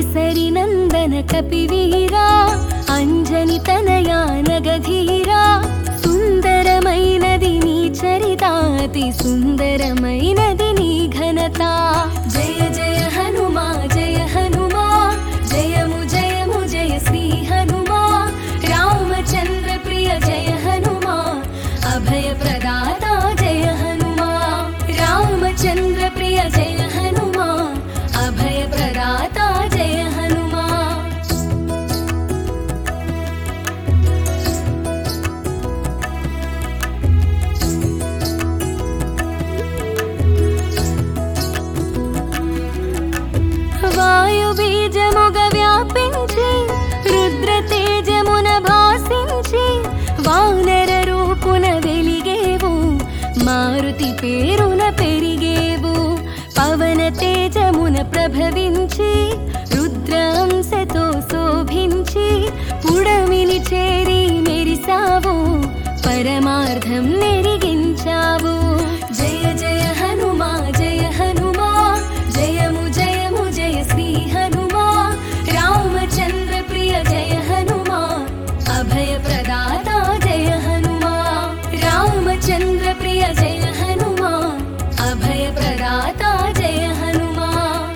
కేసరి నందన కపివీరా అంజని తనయా నగధీరా సుందరమైనది నీ చరితాతి సుందరమైనది నీ ఘనత జయ జయ హనుమా జయ హనుమా జయము జయము జయ శ్రీ హనుమా రామచంద్ర ప్రియ జయ హనుమా అభయ ప్రదాత జయ హనుమా రామచంద్ర ప్రియ జయ హనుమా అభయ ప్రదాత జయ హనుమా వాయు బీజముగ వ్యాపించి రుద్ర తేజమున భాసించి వానర రూపున వెలిగేవు మారుతి పేరున పెరిగేవు పవన తేజమున ప్రభవించి రుద్రాంశతో శోభించి పుడమిని చేరి మెరిసావు పరమార్థం నెరిగించావు జయ జయ హనుమా జయ హనుమా జయము జయము జయ శ్రీ హనుమా రామచంద్ర ప్రియ జయ హనుమా అభయ ప్రదాత జయ హనుమా రామచంద్ర ప్రియ జయ హనుమా అభయ ప్రదాత జయ హనుమా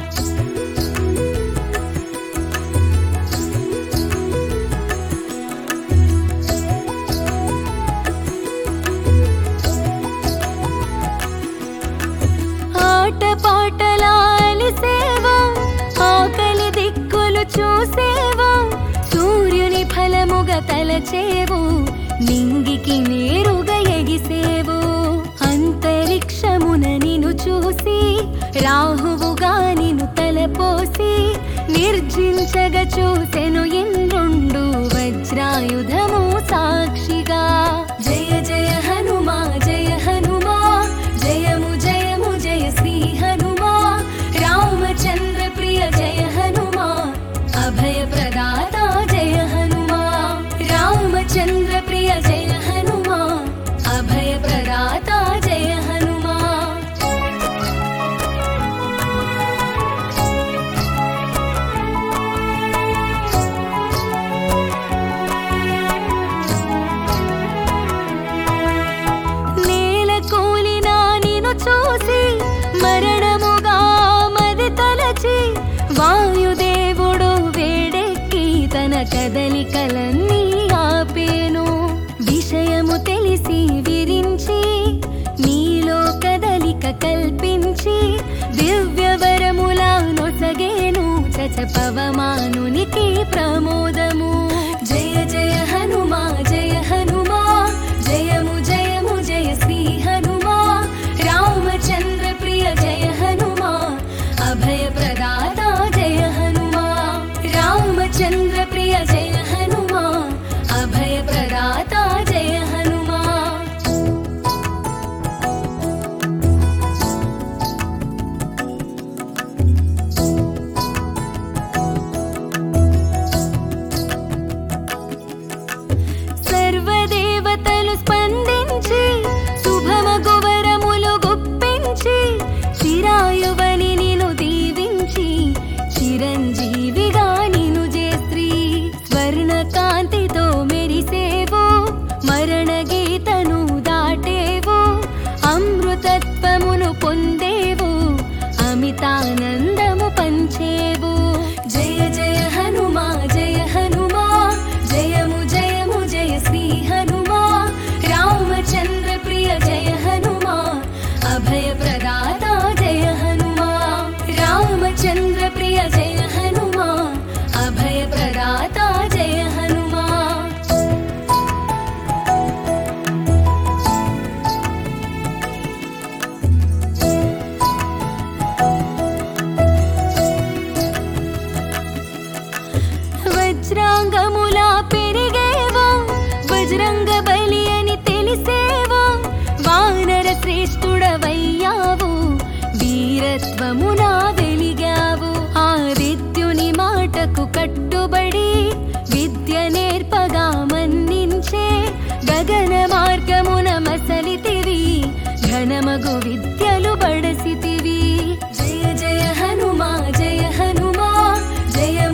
ఆట పాటలాలి సేవ ఆకలి దిక్కులు చూసేవా సూర్యుని ఫలముగ తలచేవు నింగికి నేరుగా ఎగిసేవు అంతరిక్షమున నిను చూసి రాహువుగా నిను తలపోసి నిర్జించగ చూసెను ఇంద్రుండు వజ్రాయుధము సాక్షిగా జయ జయ హనుమా జయ హనుమా జయము జయము జయ శ్రీ హనుమా రామచంద్ర ప్రియ జయ హనుమా అభయ ప్రదాత జయ హనుమా రామచంద్ర ప్రియ జయ హనుమా అభయ ప్రదాత జయ హనుమా నేల కూలినా నిన్ను చూసి మరణముగా మది తలచి వాయుదేవుడు వేడెక్కి తన కదలికలన్నీ ఆపేను విషయము తెలిసి విరించి నీలో కదలిక కల్పించి దివ్యవరముల నొసగేను చచ పవమానునికి ప్రమోదము జయ జయ హనుమా జయ హనుమా జయము జయము జయ శ్రీ హనుమా రామచంద్ర ప్రియ జయ హనుమా అభయ ప్రదాత జయ హనుమా రామచంద్ర ప్రియ జయ హనుమా అభయ ప్రదాత జయ హనుమా సర్వదేవతలు స్పందించి శుభమగువరములు గుప్పించి చిరాయువని నిను దీవించి చిరంజీవిగా నిను జేత్రి స్వర్ణ కాంతితో మెరిసేవో మరణ గీతను దాటేవో అమృతత్వమును పొందేవు అమితానందము పంచేవు జయ జయ హనుమా జయ హనుమా జయము జయము జయ శ్రీ హనుమా రామచంద్ర ప్రియ జయ హనుమా అభయ ప్రదాత జయ హనుమా రామచంద్ర ప్రియ జయ హనుమా అభయ ప్రదాత జయ హనుమా వజ్రాంగములా పెరిగేవా వజ్రంగ బలి అని తెలిసేవా వానర శ్రేష్ఠుడవయ్యావు వీరత్వమునా వెలిగావు ఆదిత్యుని మాటకు కట్టుబడి విద్య నేర్పగా మన్నించే గగన మార్గమున మసలితివి ఘనమగు విద్యలు బడసితివి జయ జయ హనుమా జయ హనుమా జయ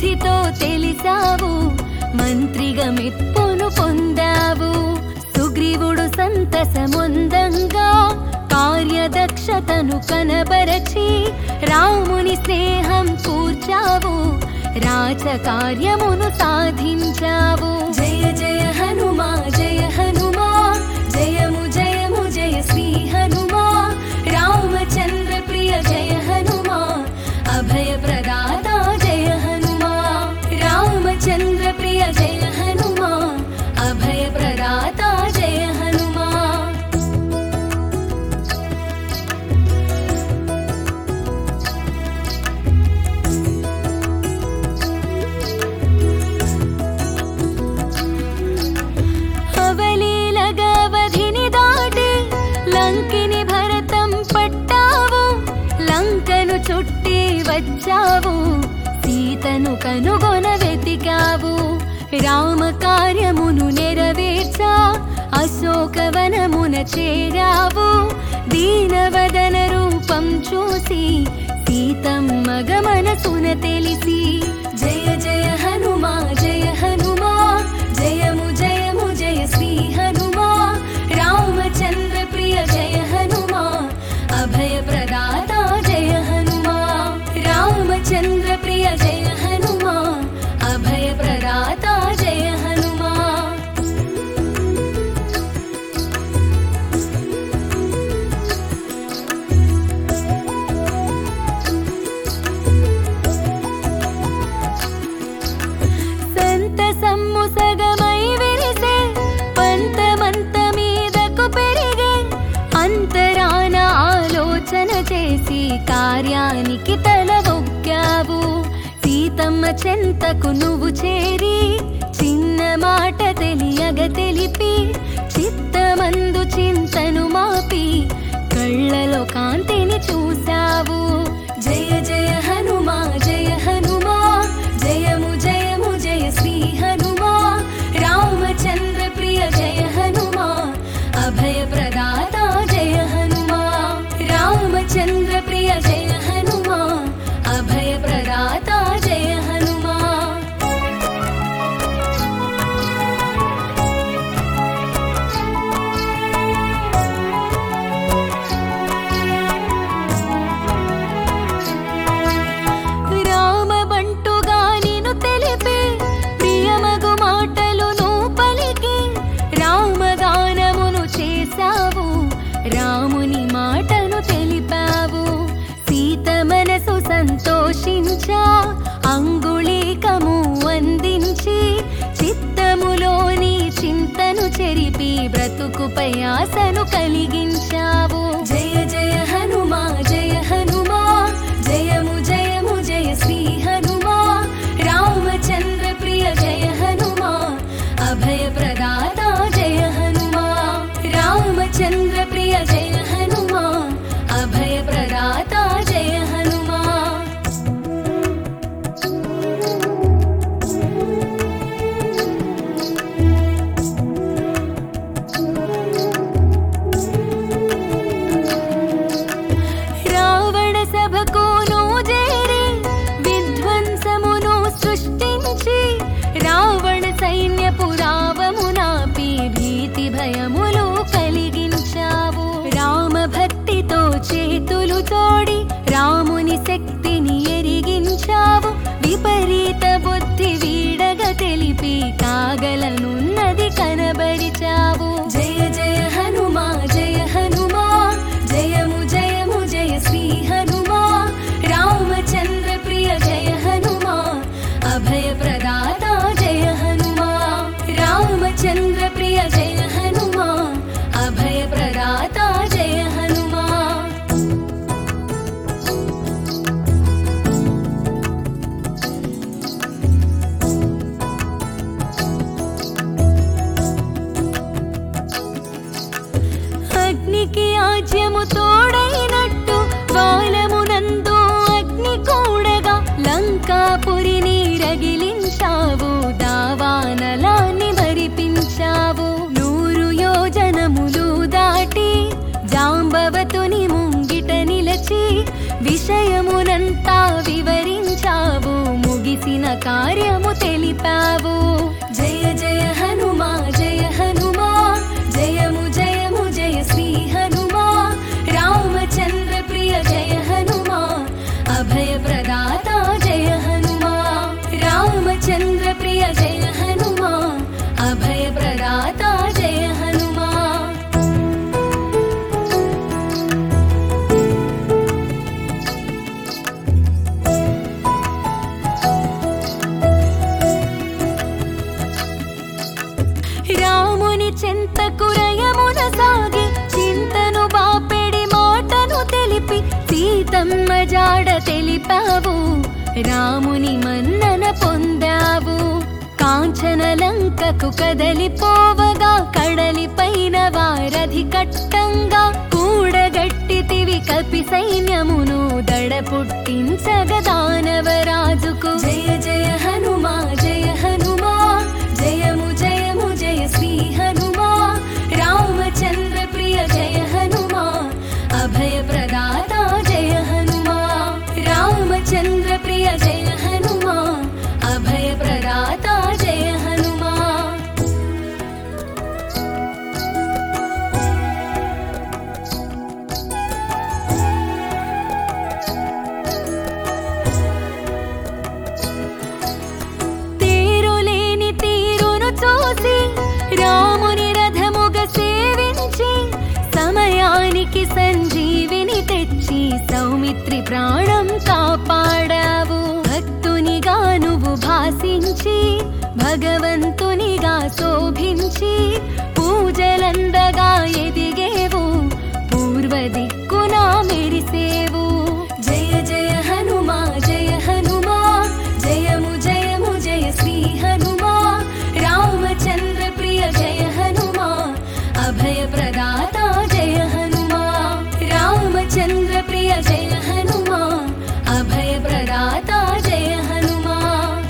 బుద్ధితో తెలిసావు మంత్రిగా మెప్పును పొందావు సుగ్రీవుడు సంతసముందంగా కార్యదక్షతను కనబరచి రాముని స్నేహం కూర్చావు రాజకార్యమును సాధించావు జయ జయ హనుమా జయ హనుమా జయము జయము జయ శ్రీ హనుమా రామచంద్ర ప్రియ జయ హనుమా అభయ ప్రదాత జయ హనుమా రామచంద్ర ప్రియ జయ హనుమా అభయ ప్రదాత జయ హనుమా అవలీలగవధిని దాటి లంకిని భరతం పట్టావు లంకను చుట్టి వచ్చావు సీతను కనుగొన వెతికావు రామ కార్యమును నెరవేర్చా అశోకవనమున చేరావు దీనవదన రూపం చూసి సీతమ్మ గమనసున తెలిసి జయ జయ హనుమా జయ హనుమా జయము జయము జయ శ్రీ హనుమా రామచంద్ర ప్రియ జయ హనుమా అభయ ప్రదాత జయ హనుమా రామచంద్ర ప్రియ జయ హనుమా అభయ ప్రదాత జయ హనుమా సంతసమ్ము సగమై విరిసే పంతమంత మీదకు పెరిగే అంతరాన ఆలోచన చేసి కార్యానికి తల ఒగ్గావు సీతమ్మ చెంతకు నువ్వు చేరి చిన్న మాట తెలియగ తెలిపి చిత్తమందు చింతను మాపి కళ్ళలో కాంతిని చూసావు జయ జయ హనుమా జయ హనుమా జయము జయము జయ శ్రీ హనుమా రామచంద్ర ప్రియ జయ హనుమా అభయ ప్రదాత జయ హనుమా రామచంద్ర ప్రియ జయ హనుమా అభయ ప్రదాత జయ హనుమా రామ బంటుగా నిను తెలిపి ప్రియమగు మాటలును పలికి రామగానమును చేశావు రాముని మాటను తెలిపావు సీత మనసు సంతోషించా అంగుళీకము అందించి చిత్తములోని చింతను చెరిపి బ్రతుకుపై ఆశను కలిగించావు జయ జయ హనుమా జయ హనుమా జయము జయము జయ శ్రీ హనుమా రామచంద్ర ప్రియ జయ హనుమా అభయ ప్రదాత జయ హనుమా రామచంద్ర ప్రియ జయ హనుమా అభయ ప్రదాత జయ హనుమా రావణ సభకు చేరి విధ్వంసమును సృష్టించి రావణ సైన్యపు రావమునాపి భీతి భయములు కలిగించావు రామ భక్తితో చేతులు తోడి రాముని శక్తిని ఎరిగించావు విపరీత బుద్ధి వీడగ తెలిపి కాగలనున్నది కనబరిచావు జయ జయ హనుమా జయ హనుమా జయము జయము జయ శ్రీ హనుమా రామచంద్ర ప్రియ జయ హనుమా అభయ ప్రదాత జయ హనుమా రామచంద్ర ప్రియ జయ హనుమా అభయ ప్రదాత జయ హనుమా అగ్నికి ఆజ్యము తోడైనట్టు బాలమునందు అగ్ని కూడగా లంకాపురిని రగిలించావు దావానలాన్ని మరిపించావు నూరు యోజనములు దాటి జాంబవతుని ముంగిట నిలచి విషయమునంతా వివరించావు ముగిసిన కార్యము తెలిపావు జయ జయ హనుమా జయ హనుమా జయము జయము జయ శ్రీ హనుమా రామచంద్ర ప్రియ జయ హనుమా అభయ ప్రదాత జయ హనుమా రామచంద్ర ప్రియ జయ హనుమా అభయ ప్రదాత జయ హనుమా రాముని చింతకు రయమున సాగి చింతను బాపెడి మాటను తెలిపి సీతమ్మ జాడ తెలిపావు రాముని మన్నన పొందావు కాంచన లంకకు కదలిపోవగా కడలిపైన వారధి కట్టంగా కూడగట్టితివి కపి సైన్యమును దడ పుట్టించగ దానవరాజుకు జయ జయ హనుమా జయ హనుమా జయము జయము జయ శ్రీ హనుమా రామచంద్ర ప్రియ జయ హనుమా అభయ ప్రదాత జయ హనుమా రామచంద్ర ప్రియ జయ హనుమా అభయ ప్రదాత జయ హనుమా తీరులేని తీరును చూసి రాముని రథముగ సేవించి సమయానికి సంజీవిని తెచ్చి సౌమిత్రి ప్రాణం కాపాడావు భక్తునిగా నువ్వు భాసించి భగవంతునిగా శోభించి పూజలందగా ఎదిగేవు పూర్వ దిక్కున మెరిసేవు జయ జయ హనుమా జయ హనుమా జయము జయము జయ శ్రీ హనుమా రామచంద్ర ప్రియ జయ హనుమా అభయ ప్రదాత జయ హనుమా రామచంద్ర ప్రియ జయ హనుమా అభయ ప్రదాత జయ హనుమా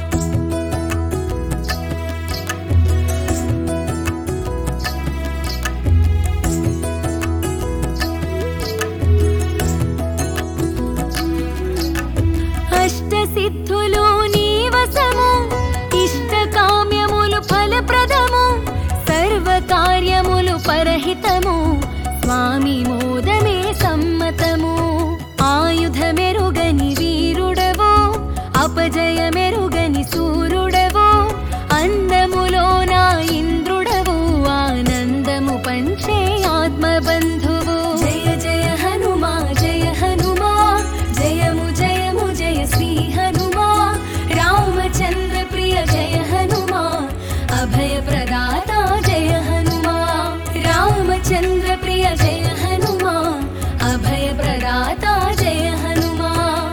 అష్ట సిద్ధులు నీ వశము ఇష్ట కామ్యములు ఫలప్రదము సర్వ కార్యములు పరహితము స్వామి మోదమే సమ్మతము ఆయుధమెరుగని వీరుడవు అపజయమెరుగని సూర్యుడవు అందములో నా ఇంద్రుడవు ఆనందము పంచే ఆత్మబంధువు జయ జయ హనుమా జయ హనుమా జయము జయము జయ శ్రీ హనుమా రామచంద్ర ప్రియ జయ హనుమా అభయ ప్రదాత జయ హనుమా రామచంద్ర ప్రియ జయ హనుమా అభయ ప్రదాత జయ హనుమా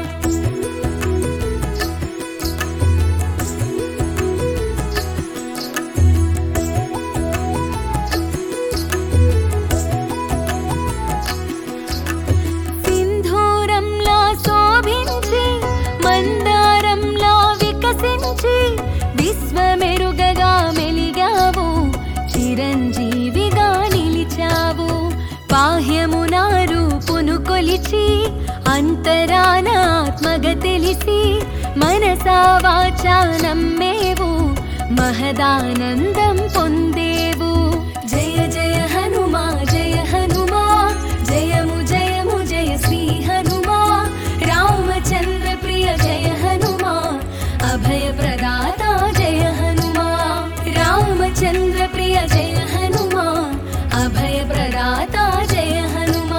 సింధూరంలా శోభించి మందారంలా వికసించి విశ్వమెరుగగా మెలిగావు చిరంజీవిగా నిలిచావు బాహ్యమున రూపును కొలిచి అంతరాన ఆత్మగ తెలిసి మనసా వాచా నమ్మేవు మహదానందం పొందేవు జయ జయ హనుమా జయ హనుమా జయము జయము జయ శ్రీ హనుమా రామచంద్ర ప్రియ జయ హనుమా అభయ ప్రదాత జయ హనుమా రామచంద్ర ప్రియ జయ హనుమా అభయ ప్రదాత జయ హనుమా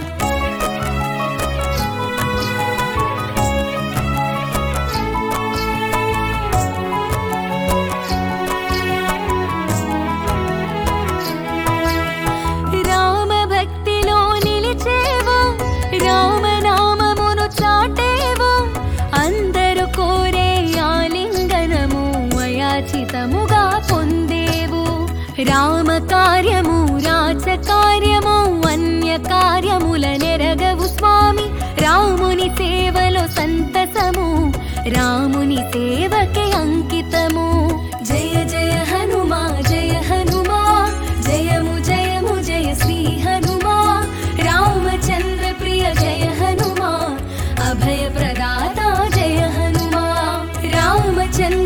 రామ భక్తిలో నిలిచేవు రామనామమును చాటేవు అందరు కోరే ఆలింగనము అయాచితముగా పొందేవు రామ కార్యము రాచ కార్యము అన్య కార్యముల నెరగవు స్వామి రాముని సేవలో సంతసము రాముని సేవకే అంకితము జయ జయ హనుమా జయ హనుమా జయము జయము జయ శ్రీ హనుమా రామచంద్ర ప్రియ జయ హనుమా అభయ ప్రదాత జయ హనుమా రామచంద్ర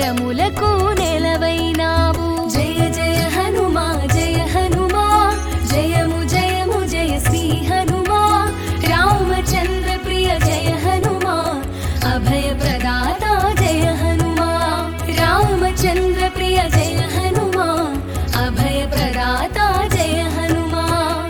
భయములకు నెలవైనావు జయ జయ హనుమా జయ హనుమా జయము జయము జయ శ్రీ హనుమా రామచంద్ర ప్రియ జయ హనుమా అభయ ప్రదాత జయ హనుమా రామచంద్ర ప్రియ జయ హనుమా అభయ ప్రదాత జయ హనుమా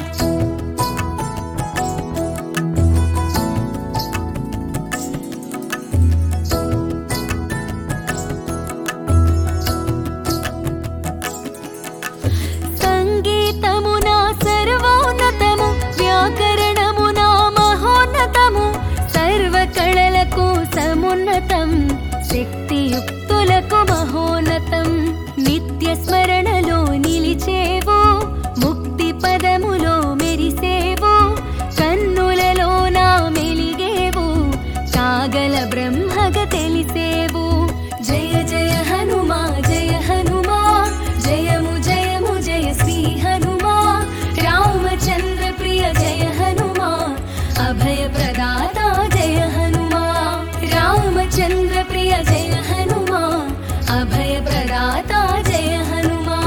సంగీతమునా సర్వోన్నతము వ్యాకరణమునా మహోన్నతము సర్వ కళలకు సమున్నతం శక్తియుక్తులకు మహోన్నతం నిత్య స్మరణలో నిలిచేవు ముక్తి పదములో మెరిసేవు కన్నులలో నా మెలిగేవు కాగల బ్రహ్మగ తెలిసేవు జయ జయ హనుమా జయ హనుమా జయము జయము జయ శ్రీ హనుమా రామచంద్ర ప్రియ జయ హనుమా అభయ ప్రదాత జయ హనుమా రామచంద్ర ప్రియ జయ హనుమా అభయ ప్రదాత జయ హనుమా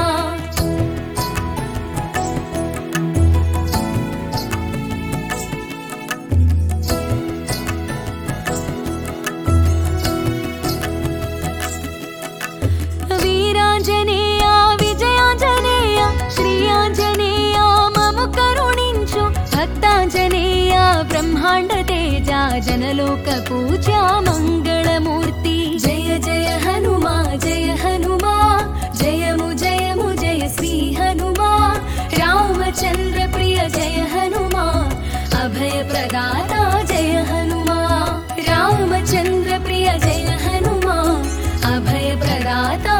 వీరాంజనేయ విజయాంజనేయ శ్రీయాంజనేయ మము కరుణించు భక్తాంజనేయ బ్రహ్మాండ తేజ జనలోక పూజా మంగళమూర్తి జయ జయ హనుమా జయ హనుమా జయము జయము జయ శ్రీ హనుమా రామచంద్ర ప్రియ జయ హనుమా అభయ ప్రదాత జయ హనుమా రామచంద్ర ప్రియ జయ హనుమా అభయ ప్రదాత